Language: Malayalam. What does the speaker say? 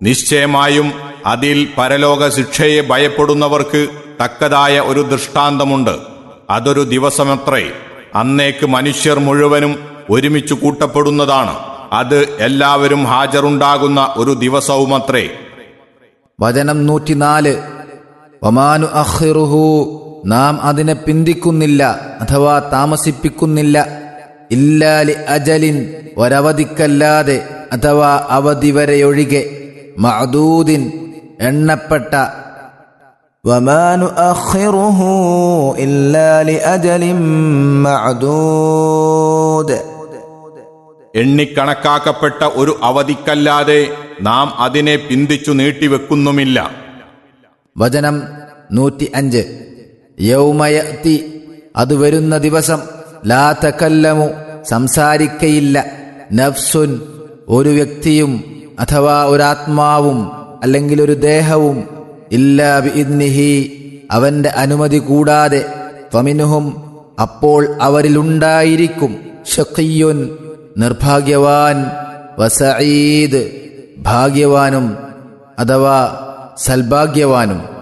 നിശ്ചയമായും അതിൽ പരലോക ശിക്ഷയെ ഭയപ്പെടുന്നവർക്ക് തക്കതായ ഒരു ദൃഷ്ടാന്തമുണ്ട് അതൊരു ദിവസമത്രേ അന്നേക്ക് മനുഷ്യർ മുഴുവനും ഒരുമിച്ച് കൂട്ടപ്പെടുന്നതാണ് അത് എല്ലാവരും ഹാജറുണ്ടാകുന്ന ഒരു ദിവസവുമത്രേ വചനം നൂറ്റിനാല് ഒമാനു അഖിറുഹു നാം അതിനെ പിന്തിക്കുന്നില്ല അഥവാ താമസിപ്പിക്കുന്നില്ല ഇല്ലാലി അജലിൻ ഒരവധിക്കല്ലാതെ അഥവാ അവധി വരെയൊഴികെ മഅദൂദിൻ എണ്ണപ്പെട്ട وما نؤخره إلا لأجل معدود എണ്ണിക്കണക്കാക്കപ്പെട്ട ഒരു അവധിക്കല്ലാതെ നാം അതിനെ പിന്തിച്ചു നീട്ടിവെക്കുന്നുമില്ല വചനം നൂറ്റി അഞ്ച് യൗമയത്തി അത് വരുന്ന ദിവസം ലാ തകല്ലമു സംസാരിക്കയില്ല നഫ്സുൻ ഒരു വ്യക്തിയും അഥവാ ഒരാത്മാവും അല്ലെങ്കിൽ ഒരു ദേഹവും ഇല്ലാ ബിഇദ്നിഹി അവന്റെ അനുമതി കൂടാതെ ഫമിനുഹും അപ്പോൾ അവരിലുണ്ടായിരിക്കും ഷഖിയുൻ നിർഭാഗ്യവാൻ വസഈദ് ഭാഗ്യവാനും അഥവാ സൽഭാഗ്യവാനും